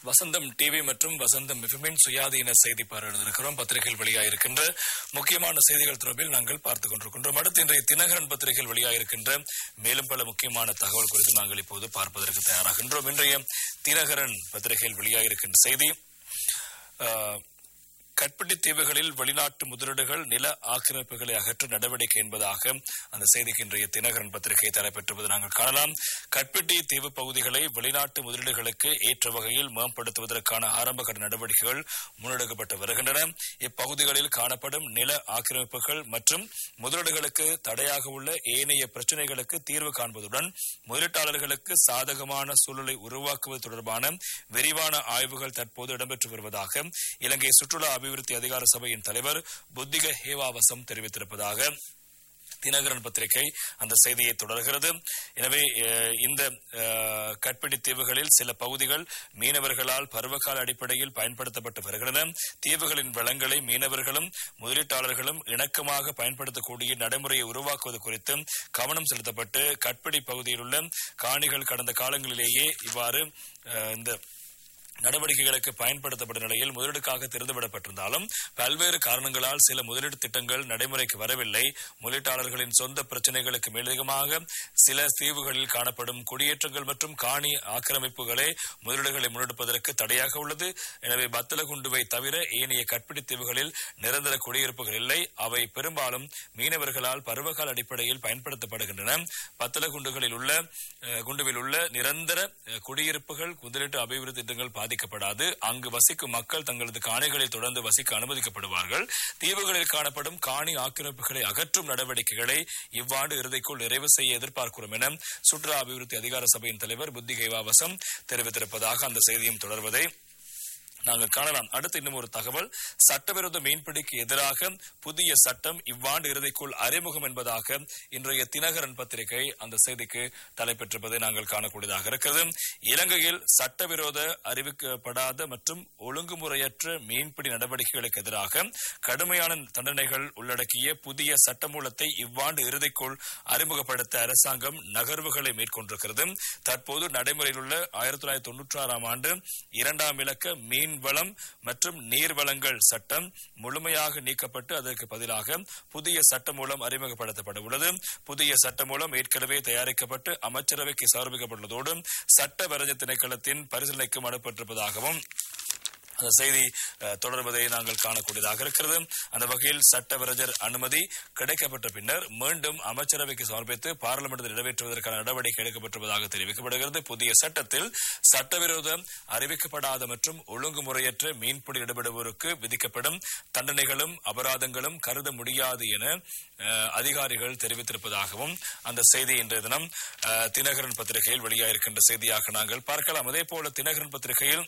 வசந்தம் TV மற்றும் வசந்தம் எஃப்எம்மின் சுயாதீன செய்தி பார்வையிடுகிறோம் பத்திரிகைகள் வெளியாயிருக்கின்ற முக்கியமான செய்திகள் தொடர்பில் நாங்கள் பார்த்துக் கொண்டிருக்கின்றோம் அடுத்து இன்றைய தினகரன் பத்திரிகையில் வெளியாயிருக்கின்ற மேலும் பல முக்கியமான தகவல் குறித்து நாங்கள் இப்போது பார்ப்பதற்கு தயாராகின்றோம் இன்றைய தினகரன் பத்திரிகையில் வெளியாயிருக்கின்ற செய்தி ஆஹ், கட்பட்டி தீவுகளில் வெளிநாட்டு முதலீடுகள் நில ஆக்கிரமிப்புகளை அகற்ற நடவடிக்கை என்பதாக அந்த செய்திக்கு இன்றைய தினகரன் பத்திரிகை தலைப்பெற்றுவது நாங்கள் காணலாம் கட்பட்டி தீவு பகுதிகளை வெளிநாட்டு முதலீடுகளுக்கு ஏற்ற வகையில் மேம்படுத்துவதற்கான ஆரம்பகட்ட நடவடிக்கைகள் முன்னெடுக்கப்பட்டு வருகின்றன இப்பகுதிகளில் காணப்படும் நில ஆக்கிரமிப்புகள் மற்றும் முதலீடுகளுக்கு தடையாக உள்ள ஏனைய பிரச்சினைகளுக்கு தீர்வு காண்பதுடன் முதலீட்டாளர்களுக்கு சாதகமான சூழலை உருவாக்குவது தொடர்பான விரிவான ஆய்வுகள் தற்போது இடம்பெற்று வருவதாக இலங்கை சுற்றுலா அபிவிருத்தி அதிகார சபையின் தலைவர் புத்திக ஹேவாவசம் தெரிவித்திருப்பதாக தினகரன் பத்திரிகை அந்த செய்தியை தொடர்கிறது எனவே அஹ், இந்த அஹ், கட்பிடி தீவுகளில் சில பகுதிகள் மீனவர்களால் பருவகால அடிப்படையில் பயன்படுத்தப்பட்டு வருகின்றன தீவுகளின் வளங்களை மீனவர்களும் முதலீட்டாளர்களும் இணக்கமாக பயன்படுத்தக்கூடிய நடைமுறையை உருவாக்குவது குறித்து கவனம் செலுத்தப்பட்டு கட்பிடி பகுதியில் உள்ள காணிகள் கடந்த காலங்களிலேயே இவ்வாறு அஹ், இந்த நடவடிக்கைகளுக்கு பயன்படுத்தப்பட்ட நிலையில் முதலீடுக்காக திறந்துவிடப்பட்டிருந்தாலும் பல்வேறு காரணங்களால் சில முதலீடு திட்டங்கள் நடைமுறைக்கு வரவில்லை முதலீட்டாளர்களின் சொந்த பிரச்சனைகளுக்கு மேலதிகமாக சில தீவுகளில் காணப்படும் குடியேற்றங்கள் மற்றும் காணி ஆக்கிரமிப்புகளே முதலீடுகளை முன்னெடுப்பதற்கு தடையாக உள்ளது எனவே பத்தலகுண்டுவை தவிர ஏனைய கற்பிடி தீவுகளில் நிரந்தர குடியிருப்புகள் இல்லை அவை பெரும்பாலும் மீனவர்களால் பருவகால அடிப்படையில் பயன்படுத்தப்படுகின்றன பத்தலகுண்டுகளில் உள்ள அஹ், குண்டுவில் உள்ள நிரந்தர அஹ், குடியிருப்புகள் முதலீட்டு அபிவிருத்தி திட்டங்கள் பாதிக்கப்படாது அங்கு வசிக்கும் மக்கள் தங்களது காணிகளில் தொடர்ந்து வசிக்க அனுமதிக்கப்படுவார்கள் தீவுகளில் காணப்படும் காணி ஆக்கிரமிப்புகளை அகற்றும் நடவடிக்கைகளை இவ்வாண்டு இறுதிக்குள் நிறைவு செய்ய எதிர்பார்க்கிறோம் என சுற்றுலா அபிவிருத்தி அதிகார சபையின் தலைவர் புத்தி கைவாவசம் தெரிவித்திருப்பதாக அந்த செய்தியும் தொடர்வதை நாங்கள் காணலாம் அடுத்து இன்னும் ஒரு தகவல் சட்டவிரோத மீன்பிடிக்கு எதிராக புதிய சட்டம் இவ்வாண்டு இறுதிக்குள் அறிமுகம் என்பதாக இன்றைய தினகரன் பத்திரிகை அந்த செய்திக்கு தலைப்பெற்றிருப்பதை நாங்கள் காணக்கூடியதாக இருக்கிறது இலங்கையில் சட்டவிரோத அறிவிக்கப்படாத மற்றும் ஒழுங்குமுறையற்ற மீன்பிடி நடவடிக்கைகளுக்கு எதிராக கடுமையான தண்டனைகள் உள்ளடக்கிய புதிய சட்டமூலத்தை இவ்வாண்டு இறுதிக்குள் அறிமுகப்படுத்த அரசாங்கம் நகர்வுகளை மேற்கொண்டிருக்கிறது தற்போது நடைமுறையில் உள்ள ஆயிரத்தி தொள்ளாயிரத்தி தொன்னூற்றி ஆறாம் ஆண்டு இரண்டாம் இலக்க மீன் வளம் மற்றும் நீர் வளங்கள் சட்டம் முழுமையாக நீக்கப்பட்டு அதற்கு பதிலாக புதிய சட்டம் மூலம் அறிமுகப்படுத்தப்பட உள்ளது புதிய சட்டம் மூலம் ஏற்கனவே தயாரிக்கப்பட்டு அமைச்சரவைக்கு சமர்ப்பிக்கப்பட்டுள்ளதோடு சட்ட வரைஞ்ச திணைக்களத்தின் பரிசீலனைக்கும் அனுப்பப்பட்டிருப்பதாகவும் அந்த செய்தி அஹ், தொடர்வதை நாங்கள் காணக்கூடியதாக இருக்கிறது அந்த வகையில் சட்டவிரஜர் அனுமதி கிடைக்கப்பட்ட பின்னர் மீண்டும் அமைச்சரவைக்கு சமர்ப்பித்து பார்லிமெண்டில் நிறைவேற்றுவதற்கான நடவடிக்கை எடுக்கப்பட்டிருப்பதாக தெரிவிக்கப்படுகிறது புதிய சட்டத்தில் சட்டவிரோத அறிவிக்கப்படாத மற்றும் ஒழுங்குமுறையற்ற மீன்பிடி ஈடுபடுவோருக்கு விதிக்கப்படும் தண்டனைகளும் அபராதங்களும் கருத முடியாது என அஹ், அதிகாரிகள் தெரிவித்திருப்பதாகவும் அந்த செய்தி இன்றைய தினம் அஹ், தினகரன் பத்திரிகையில் வெளியாயிருக்கின்ற செய்தியாக நாங்கள் பார்க்கலாம் அதே போல தினகரன் பத்திரிகையில்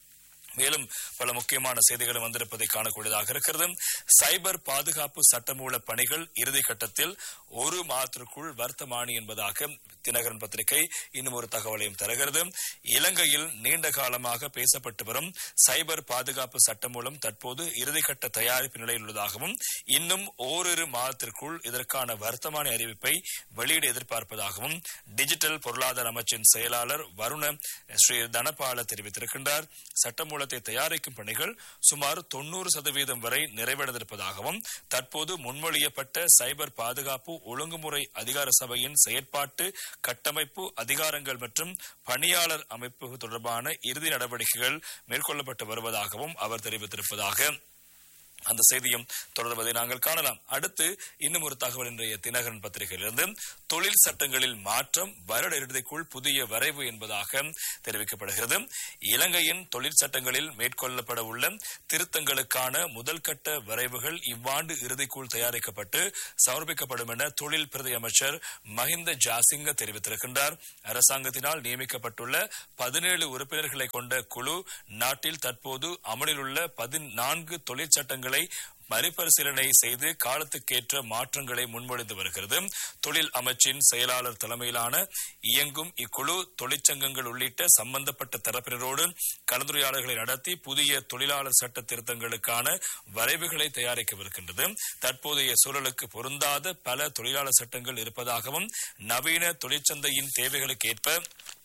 மேலும் பல முக்கியமான செய்திகளும் வந்திருப்பதை காணக்கூடியதாக இருக்கிறது சைபர் பாதுகாப்பு சட்டமூல பணிகள் இறுதிக்கட்டத்தில் ஒரு மாதத்திற்குள் வர்த்தமானி என்பதாக தினகரன் பத்திரிகை இன்னும் ஒரு தகவலையும் தருகிறது இலங்கையில் நீண்ட காலமாக பேசப்பட்டு வரும் சைபர் பாதுகாப்பு சட்டமூலம் தற்போது இறுதிக்கட்ட தயாரிப்பு நிலையில் உள்ளதாகவும் இன்னும் ஓரிரு மாதத்திற்குள் இதற்கான வர்த்தமானி அறிவிப்பை வெளியிட எதிர்பார்ப்பதாகவும் டிஜிட்டல் பொருளாதார அமைச்சின் செயலாளர் வருண ஸ்ரீ தனபால தெரிவித்திருக்கின்றார் சட்டமூலத்தை தயாரிக்கும் பணிகள் சுமார் தொன்னூறு சதவீதம் வரை நிறைவடைந்திருப்பதாகவும் தற்போது முன்மொழியப்பட்ட சைபர் பாதுகாப்பு ஒழுங்குமுறை அதிகார சபையின் செயற்பாட்டு கட்டமைப்பு அதிகாரங்கள் மற்றும் பணியாளர் அமைப்பு தொடர்பான இறுதி நடவடிக்கைகள் மேற்கொள்ளப்பட்டு வருவதாகவும் அவர் தெரிவித்திருப்பதாக அந்த செய்தியும் தொடர்வதை நாங்கள் காணலாம் அடுத்து இன்னும் ஒரு தகவல் இன்றைய தினகரன் பத்திரிகையிலிருந்து தொழில் சட்டங்களில் மாற்றம் வருட இறுதிக்குள் புதிய வரைவு என்பதாக தெரிவிக்கப்படுகிறது இலங்கையின் தொழில் சட்டங்களில் மேற்கொள்ளப்பட உள்ள திருத்தங்களுக்கான முதல் கட்ட வரைவுகள் இவ்வாண்டு இறுதிக்குள் தயாரிக்கப்பட்டு சமர்ப்பிக்கப்படும் என தொழில் பிரதி அமைச்சர் மஹிந்த ஜாசிங்க தெரிவித்திருக்கின்றார் அரசாங்கத்தினால் நியமிக்கப்பட்டுள்ள பதினேழு உறுப்பினர்களை கொண்ட குழு நாட்டில் தற்போது அமலில் உள்ள பதினான்கு தொழிற்சட்டங்களை மறுபரிசீலனை செய்து காலத்துக்கேற்ற மாற்றங்களை முன்மொழிந்து வருகிறது தொழில் அமைச்சின் செயலாளர் தலைமையிலான இயங்கும் இக்குழு தொழிற்சங்கங்கள் உள்ளிட்ட சம்பந்தப்பட்ட தரப்பினரோடு கலந்துரையாடல்களை நடத்தி புதிய தொழிலாளர் சட்ட திருத்தங்களுக்கான வரைவுகளை தயாரிக்கவிருக்கின்றது தற்போதைய சூழலுக்கு பொருந்தாத பல தொழிலாளர் சட்டங்கள் இருப்பதாகவும் நவீன தொழிற்சந்தையின் தேவைகளுக்கு ஏற்ப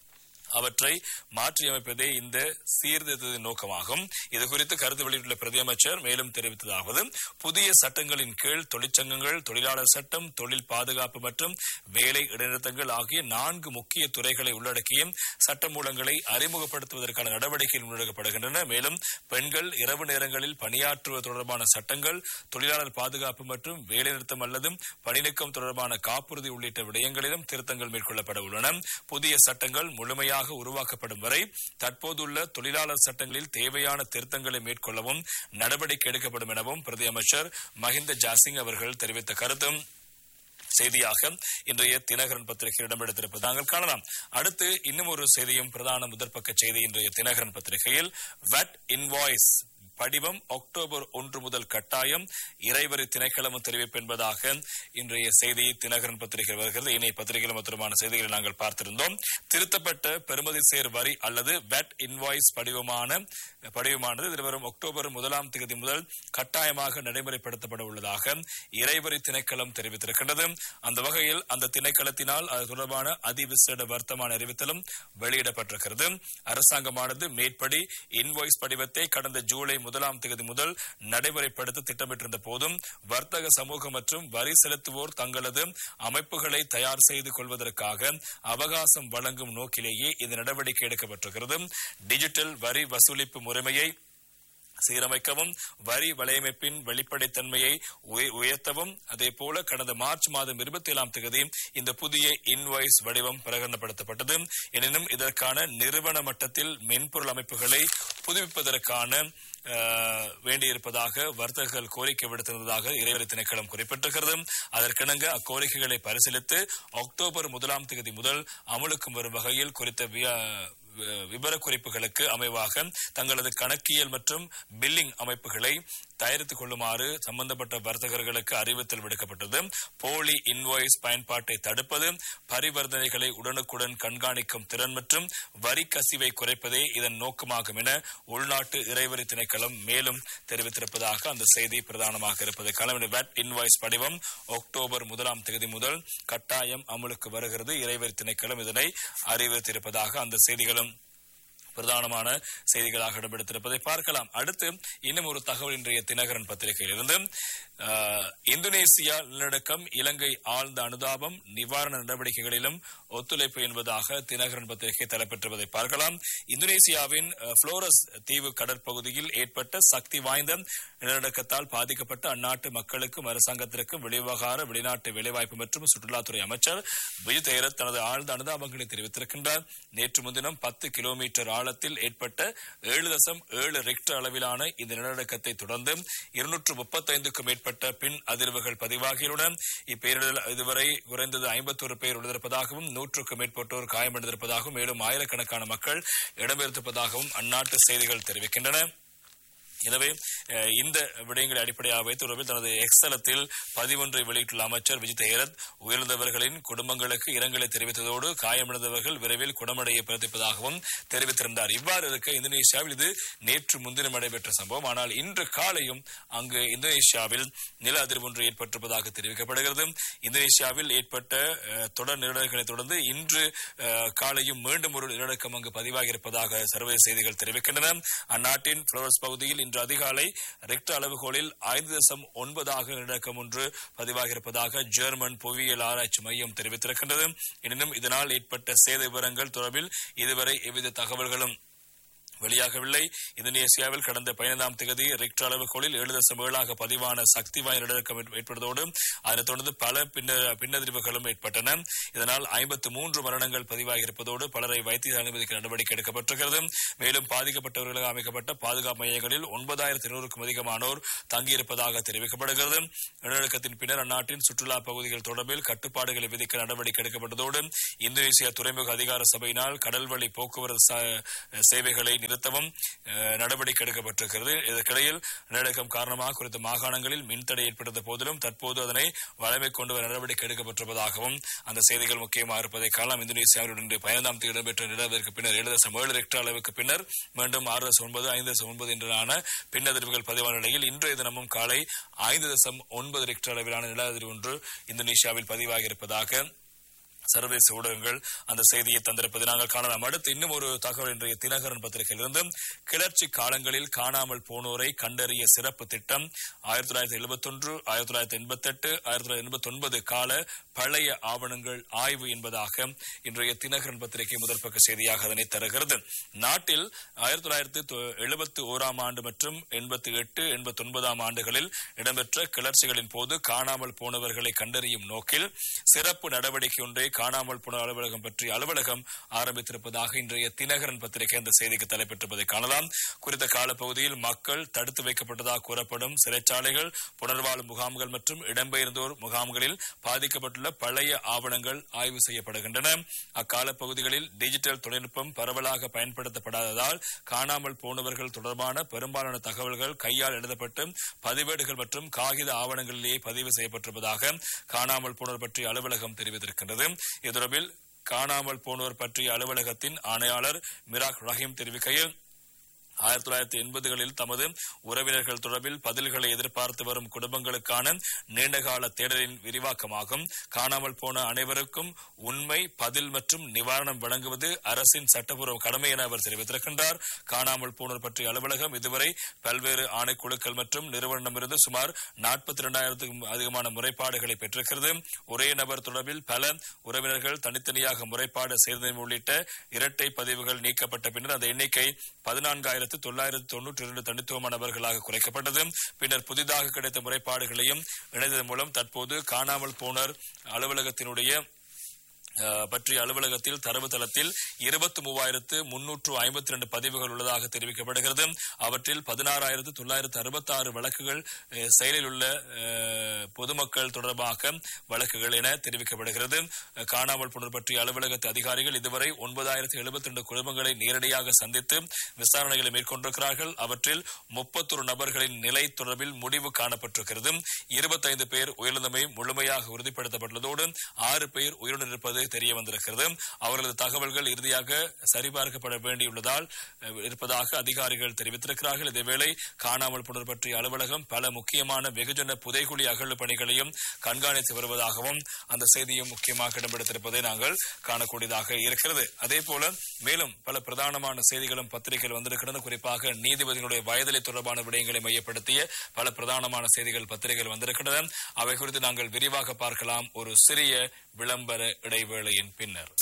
அவற்றை மாற்றியமைப்பதே இந்த சீர்திருத்தத்தின் நோக்கமாகும் இது குறித்து கருத்து வெளியிட்டுள்ள பிரதியமைச்சர் மேலும் தெரிவித்ததாவது புதிய சட்டங்களின் கீழ் தொழிற்சங்கங்கள் தொழிலாளர் சட்டம் தொழில் பாதுகாப்பு மற்றும் வேலை இடைநிறுத்தங்கள் ஆகிய நான்கு முக்கிய துறைகளை உள்ளடக்கிய சட்டமூலங்களை அறிமுகப்படுத்துவதற்கான நடவடிக்கைகள் முன்னெடுக்கப்படுகின்றன மேலும் பெண்கள் இரவு நேரங்களில் பணியாற்றுவது தொடர்பான சட்டங்கள் தொழிலாளர் பாதுகாப்பு மற்றும் வேலைநிறுத்தம் அல்லது பணிநீக்கம் தொடர்பான காப்புறுதி உள்ளிட்ட விடயங்களிலும் திருத்தங்கள் மேற்கொள்ளப்பட உள்ளன புதிய சட்டங்கள் முழுமையாக உருவாக்கப்படும் வரை தற்போதுள்ள தொழிலாளர் சட்டங்களில் தேவையான திருத்தங்களை மேற்கொள்ளவும் நடவடிக்கை எடுக்கப்படும் எனவும் பிரதி அமைச்சர் மஹிந்த ஜாசிங் அவர்கள் தெரிவித்த கருத்தும் செய்தியாக இன்றைய தினகரன் பத்திரிகை இடம்பெடுத்திருப்பது நாங்கள் காணலாம் அடுத்து இன்னும் ஒரு செய்தியும் பிரதான முதற்பக்க செய்தி இன்றைய தினகரன் பத்திரிகையில் வட் இன்வாய்ஸ் படிவம் அக்டோபர் ஒன்று முதல் கட்டாயம் இறைவரி திணைக்களமும் தெரிவிப்பு என்பதாக இன்றைய செய்தி தினகரன் பத்திரிகை வருகிறது இணைய பத்திரிகைகள் மொத்தமான செய்திகளை நாங்கள் பார்த்திருந்தோம் திருத்தப்பட்ட பெறுமதி சேர் வரி அல்லது வெட் இன்வாய்ஸ் படிவமான படிவமானது எதிர்வரும் அக்டோபர் முதலாம் தேதி முதல் கட்டாயமாக நடைமுறைப்படுத்தப்பட உள்ளதாக இறைவரி திணைக்களம் தெரிவித்திருக்கின்றது அந்த வகையில் அந்த திணைக்களத்தினால் அது தொடர்பான அதிவிசேட வர்த்தமான அறிவித்தலும் வெளியிடப்பட்டிருக்கிறது அரசாங்கமானது மேற்படி இன்வாய்ஸ் படிவத்தை கடந்த ஜூலை முதலாம் தேதி முதல் நடைமுறைப்படுத்த திட்டமிட்டிருந்த போதும் வர்த்தக சமூகம் மற்றும் வரி செலுத்துவோர் தங்களது அமைப்புகளை தயார் செய்து கொள்வதற்காக அவகாசம் வழங்கும் நோக்கிலேயே இந்த நடவடிக்கை எடுக்கப்பட்டிருக்கிறது டிஜிட்டல் வரி வசூலிப்பு முறைமையை சீரமைக்கவும் வரி வலையமைப்பின் வெளிப்படைத்தன்மையை உய- உயர்த்தவும் அதே போல கடந்த மார்ச் மாதம் இருபத்தி ஏழாம் தேதி இந்த புதிய இன்வாய்ஸ் வடிவம் பிரகடனப்படுத்தப்பட்டது எனினும் இதற்கான நிறுவன மட்டத்தில் மென்பொருள் அமைப்புகளை புதுப்பிப்பதற்கான அஹ், வேண்டியிருப்பதாக வர்த்தகர்கள் கோரிக்கை விடுத்திருந்ததாக இறைவரி திணைக்களம் குறிப்பிட்டிருக்கிறது அதற்கிணங்க அக்கோரிக்கைகளை பரிசீலித்து அக்டோபர் முதலாம் தேதி முதல் அமலுக்கு வரும் வகையில் குறித்த வியா- வி- விபரக்குறிப்புகளுக்கு அமைவாக தங்களது கணக்கியல் மற்றும் பில்லிங் அமைப்புகளை தயாரித்துக் கொள்ளுமாறு சம்பந்தப்பட்ட வர்த்தகர்களுக்கு அறிவித்தல் விடுக்கப்பட்டது போலி இன்வாய்ஸ் பயன்பாட்டை தடுப்பது பரிவர்த்தனைகளை உடனுக்குடன் கண்காணிக்கும் திறன் மற்றும் வரி கசிவை குறைப்பதே இதன் நோக்கமாகும் என உள்நாட்டு இறைவரி திணைக்களம் மேலும் தெரிவித்திருப்பதாக அந்த செய்தி பிரதானமாக இருப்பது களவின் வெட் இன்வாய்ஸ் படிவம் அக்டோபர் முதலாம் தேதி முதல் கட்டாயம் அமலுக்கு வருகிறது இறைவரி திணைக்களம் இதனை அறிவித்திருப்பதாக அந்த செய்திகளும் பிரதானமான செய்திகளாக இடம்பெடுத்திருப்பதை பார்க்கலாம் அடுத்து இன்னும் ஒரு தகவல் இன்றைய தினகரன் பத்திரிகையிலிருந்து அஹ், இந்தோனேசியா நிலநடுக்கம் இலங்கை ஆழ்ந்த அனுதாபம் நிவாரண நடவடிக்கைகளிலும் ஒத்துழைப்பு என்பதாக தினகரன் பத்திரிகை தலைப்பெற்றுவதை பார்க்கலாம் இந்தோனேசியாவின் அஹ், புளோரஸ் தீவு கடற்பகுதியில் ஏற்பட்ட சக்தி வாய்ந்த நிலநடுக்கத்தால் பாதிக்கப்பட்ட அந்நாட்டு மக்களுக்கும் அரசாங்கத்திற்கும் வெளிவிவகார வெளிநாட்டு வேலைவாய்ப்பு மற்றும் சுற்றுலாத்துறை அமைச்சர் விஜய் தேரத் தனது ஆழ்ந்த அனுதாபங்களை தெரிவித்திருக்கின்றார் நேற்று முன்தினம் பத்து கிலோமீட்டர் ஆழத்தில் ஏற்பட்ட ஏழு தசம் ஏழு ரெக்டர் அளவிலான இந்த நிலநடுக்கத்தை தொடர்ந்து இருநூற்று முப்பத்தைந்துக்கும் மேற்பட்ட பின் அதிர்வுகள் பதிவாகியுள்ளன இப்பேரிடரில் இதுவரை குறைந்தது ஐம்பத்தொரு பேர் உடனிருப்பதாகவும் நூற்றுக்கும் மேற்பட்டோர் காயமடைந்திருப்பதாகவும் மேலும் ஆயிரக்கணக்கான மக்கள் இடம்பெயர்ந்திருப்பதாகவும் அந்நாட்டு செய்திகள் தெரிவிக்கின்றன எனவே அஹ், இந்த விடயங்களை அடிப்படையாக வைத்து தொடர்பில் தனது எக்ஸலத்தில் பதிவொன்றை வெளியிட்டுள்ள அமைச்சர் விஜய் தேரத் உயிர்ந்தவர்களின் குடும்பங்களுக்கு இரங்கலை தெரிவித்ததோடு காயமடைந்தவர்கள் விரைவில் குணமடைய பிறப்பிப்பதாகவும் தெரிவித்திருந்தார் இவ்வாறு இருக்க இந்தோனேஷியாவில் இது நேற்று முன்தினம் நடைபெற்ற சம்பவம் ஆனால் இன்று காலையும் அங்கு இந்தோனேஷியாவில் நில அதிர்வு ஒன்று ஏற்பட்டிருப்பதாக தெரிவிக்கப்படுகிறது இந்தோனேஷியாவில் ஏற்பட்ட அஹ், தொடர் நிலநடுக்கங்களை தொடர்ந்து இன்று அஹ், காலையும் மீண்டும் ஒரு நிலநடுக்கம் அங்கு பதிவாகியிருப்பதாக சர்வதேச செய்திகள் தெரிவிக்கின்றன அந்நாட்டின் புளோரஸ் பகுதியில் இன்று அதிகாலை ரெக்டர் அளவுகோலில் ஐந்து தசம் ஒன்பதாக நிலநடுக்கம் ஒன்று பதிவாகியிருப்பதாக ஜெர்மன் புவியியல் ஆராய்ச்சி மையம் தெரிவித்திருக்கின்றது எனினும் இதனால் ஏற்பட்ட சேத விவரங்கள் தொடர்பில் இதுவரை எவ்வித தகவல்களும் வெளியாகவில்லை இந்தோனேசியாவில் கடந்த பதினைந்தாம் தேதி ரிக்டர் அளவுகோலில் ஏழு தசம் ஏழாக பதிவான சக்தி வாய்ந்த நிலநடுக்கம் ஏற்ப- ஏற்பட்டதோடு அதனைத் தொடர்ந்து பல பின்ன பின்னதிர்வுகளும் ஏற்பட்டன இதனால் ஐம்பத்து மூன்று மரணங்கள் பதிவாகியிருப்பதோடு பலரை வைத்திய அனுமதிக்க நடவடிக்கை எடுக்கப்பட்டிருக்கிறது மேலும் பாதிக்கப்பட்டவர்களுக்கு அமைக்கப்பட்ட பாதுகாப்பு மையங்களில் ஒன்பதாயிரத்தி இருநூறுக்கும் அதிகமானோர் தங்கியிருப்பதாக தெரிவிக்கப்படுகிறது நிலநடுக்கத்தின் பின்னர் அந்நாட்டின் சுற்றுலா பகுதிகள் தொடர்பில் கட்டுப்பாடுகளை விதிக்க நடவடிக்கை எடுக்கப்பட்டதோடு இந்தோனேசியா துறைமுக அதிகார சபையினால் கடல்வழி போக்குவரத்து ச- சேவைகளை நிறுத்தவும் அஹ், நடவடிக்கை எடுக்கப்பட்டிருக்கிறது இதற்கிடையில் நிலநடுக்கம் காரணமாக குறித்த மாகாணங்களில் மின்தடை ஏற்பட்ட போதிலும் தற்போது அதனை வளமை கொண்டு வர நடவடிக்கை எடுக்கப்பட்டிருப்பதாகவும் அந்த செய்திகள் முக்கியமாக இருப்பதை காணலாம் இந்தோனேசியாவில் இன்று பதினைந்தாம் தேதி இடம்பெற்ற நிலவரத்திற்கு பின்னர் ஏழு தசம் ஏழு ரெக்டர் அளவுக்கு பின்னர் மீண்டும் ஆறு தசம் ஒன்பது ஐந்து தசம் ஒன்பது என்றான பின்னதிர்வுகள் பதிவான நிலையில் இன்றைய தினமும் காலை ஐந்து தசம் ஒன்பது ரெக்டர் அளவிலான நில அதிர்வு ஒன்று இந்தோனேஷியாவில் பதிவாகியிருப்பதாக சர்வதேச ஊடகங்கள் அந்த செய்தியை தந்திருப்பதை நாங்கள் காணலாம் அடுத்து இன்னும் ஒரு தகவல் இன்றைய தினகரன் பத்திரிகையிலிருந்து கிளர்ச்சி காலங்களில் காணாமல் போனோரை கண்டறிய சிறப்பு திட்டம் ஆயிரத்தி தொள்ளாயிரத்தி எழுபத்தி ஒன்று ஆயிரத்தி தொள்ளாயிரத்தி எண்பத்தி எட்டு ஆயிரத்தி தொள்ளாயிரத்தி எண்பத்தி ஒன்பது கால பழைய ஆவணங்கள் ஆய்வு என்பதாக இன்றைய தினகரன் பத்திரிகை முதற்பக்க செய்தியாக அதனை தருகிறது நாட்டில் ஆயிரத்தி தொள்ளாயிரத்தி எழுபத்தி ஓராம் ஆண்டு மற்றும் எண்பத்தி எட்டு எண்பத்தி ஒன்பதாம் ஆண்டுகளில் இடம்பெற்ற கிளர்ச்சிகளின் போது காணாமல் போனவர்களை கண்டறியும் நோக்கில் சிறப்பு நடவடிக்கை ஒன்றை காணாமல் போன அலுவலகம் பற்றி அலுவலகம் ஆரம்பித்திருப்பதாக இன்றைய தினகரன் பத்திரிகை அந்த செய்திக்கு தலைப்பெற்றிருப்பதை காணலாம் குறித்த காலப்பகுதியில் மக்கள் தடுத்து வைக்கப்பட்டதாக கூறப்படும் சிறைச்சாலைகள் புனர்வாழ்வு முகாம்கள் மற்றும் இடம்பெயர்ந்தோர் முகாம்களில் பாதிக்கப்பட்டுள்ள பழைய ஆவணங்கள் ஆய்வு செய்யப்படுகின்றன அக்கால பகுதிகளில் டிஜிட்டல் தொழில்நுட்பம் பரவலாக பயன்படுத்தப்படாததால் காணாமல் போனவர்கள் தொடர்பான பெரும்பாலான தகவல்கள் கையால் எழுதப்பட்டு பதிவேடுகள் மற்றும் காகித ஆவணங்களிலேயே பதிவு செய்யப்பட்டிருப்பதாக காணாமல் போனோர் பற்றி அலுவலகம் தெரிவித்திருக்கின்றது இது தொடர்பில் காணாமல் போனோர் பற்றிய அலுவலகத்தின் ஆணையாளர் மிராக் ரஹீம் தெரிவிக்கையில் ஆயிரத்தி தொள்ளாயிரத்தி எண்பதுகளில் தமது உறவினர்கள் தொடர்பில் பதில்களை எதிர்பார்த்து வரும் குடும்பங்களுக்கான நீண்டகால தேடலின் விரிவாக்கமாகும் காணாமல் போன அனைவருக்கும் உண்மை பதில் மற்றும் நிவாரணம் வழங்குவது அரசின் சட்டப்பூர்வ கடமை என அவர் தெரிவித்திருக்கின்றார் காணாமல் போனோர் பற்றிய அலுவலகம் இதுவரை பல்வேறு ஆணைக்குழுக்கள் மற்றும் நிறுவனமிருந்து சுமார் நாற்பத்தி இரண்டாயிரத்துக்கும் அதிகமான முறைப்பாடுகளை பெற்றிருக்கிறது ஒரே நபர் தொடர்பில் பல உறவினர்கள் தனித்தனியாக முறைப்பாடு செய்தது உள்ளிட்ட இரட்டை பதிவுகள் நீக்கப்பட்ட பின்னர் அந்த எண்ணிக்கை பதினான்காயிரத்து தொள்ளாயிரத்து தொன்னூற்றி இரண்டு தனித்துவமான நபர்களாக குறைக்கப்பட்டது பின்னர் புதிதாக கிடைத்த முறைப்பாடுகளையும் இணைந்ததன் மூலம் தற்போது காணாமல் போனர் அலுவலகத்தினுடைய பற்றிய அலுவலகத்தில் தரவுத்தளத்தில் இருபத்தி மூவாயிரத்து முன்னூற்று ஐம்பத்தி ரெண்டு பதிவுகள் உள்ளதாக தெரிவிக்கப்படுகிறது அவற்றில் பதினாறாயிரத்து தொள்ளாயிரத்து அறுபத்தி ஆறு வழக்குகள் செயலில் உள்ள பொதுமக்கள் தொடர்பாக வழக்குகள் என தெரிவிக்கப்படுகிறது காணாமல் போனர் பற்றிய அலுவலகத்து அதிகாரிகள் இதுவரை ஒன்பதாயிரத்து எழுபத்தி ரெண்டு குடும்பங்களை நேரடியாக சந்தித்து விசாரணைகளை மேற்கொண்டிருக்கிறார்கள் அவற்றில் முப்பத்தொரு நபர்களின் நிலை தொடர்பில் முடிவு காணப்பட்டிருக்கிறது இருபத்தைந்து பேர் உயிரிழந்தமை முழுமையாக உறுதிப்படுத்தப்பட்டுள்ளதோடு ஆறு பேர் உயிருடன் இருப்பது தெரிய வந்திருக்கிறது அவர்களது தகவல்கள் இறுதியாக சரிபார்க்கப்பட வேண்டியுள்ளதால் இருப்பதாக அதிகாரிகள் தெரிவித்திருக்கிறார்கள் இதேவேளை காணாமல் போனோர் பற்றிய அலுவலகம் பல முக்கியமான வெகுஜன புதைகுழி அகழ்வு பணிகளையும் கண்காணித்து வருவதாகவும் அந்த செய்தியும் முக்கியமாக இடம்பெடுத்திருப்பதை நாங்கள் காணக்கூடியதாக இருக்கிறது அதே போல மேலும் பல பிரதானமான செய்திகளும் பத்திரிகைகள் வந்திருக்கின்றன குறிப்பாக நீதிபதிகளுடைய வயதிலை தொடர்பான விடயங்களை மையப்படுத்திய பல பிரதானமான செய்திகள் பத்திரிகைகள் வந்திருக்கின்றன அவை குறித்து நாங்கள் விரிவாக பார்க்கலாம் ஒரு சிறிய விளம்பர இடைவேளையின் பின்னர்